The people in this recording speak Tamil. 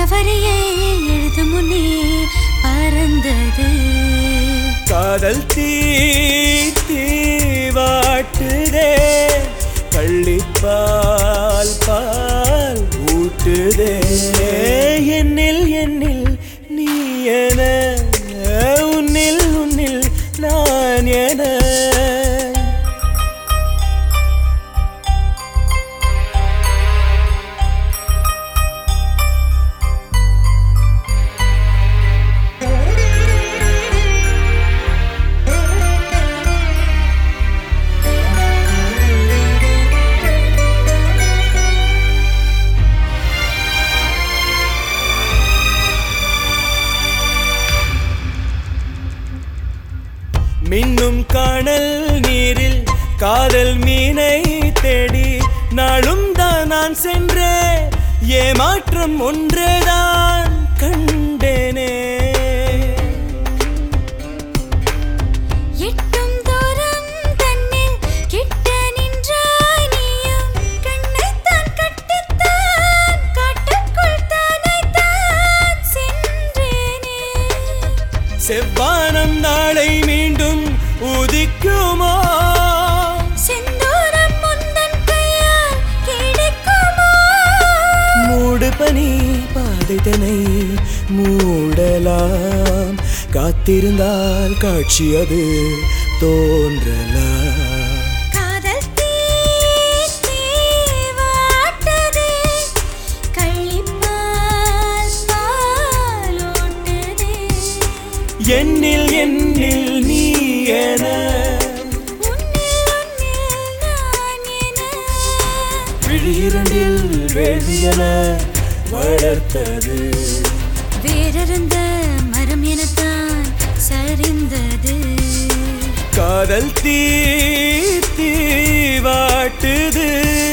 வரியை எழுதும் முன்னே பறந்தது காதல் தீ தீவாட்டுதே கள்ளிப்பால் பால் ஊட்டுதே என்னில் என்னில் நீ என உன்னில் உன்னில் நான் என மின்னும் காணல் நீரில் காதல் மீனை தேடி நாளும் தான் நான் சென்றேன் ஏமாற்றம் ஒன்றேதான் கண்டேனே எட்டும் தூரம் தன்னில் கிட்ட நின்றாய் நீயும் கண்ணைத்தான் கட்டித்தான் காட்டுக்குள் தானைத்தான் சென்றேனே செவ்வானம் நாளை மீண்டும் உதிக்குமோ செந்தூரம் முந்தன் கையால் கிடைக்குமோ மூடு பனி பாதைதனை மூடலாம் காத்திருந்தால் காட்சி அது தோன்றலாம் காதல் தீ தீவாட்டுதே கள்ளிப்பால் பாலோட்டுதே என்னில் என்னில் நீ என உன்னில் உன்னில் நான் என விழியிரண்டில் வேதியன வளர்த்தது வேறறுந்த மரம் எனத்தான் சரிந்தது காதல் தீ தீவாட்டுது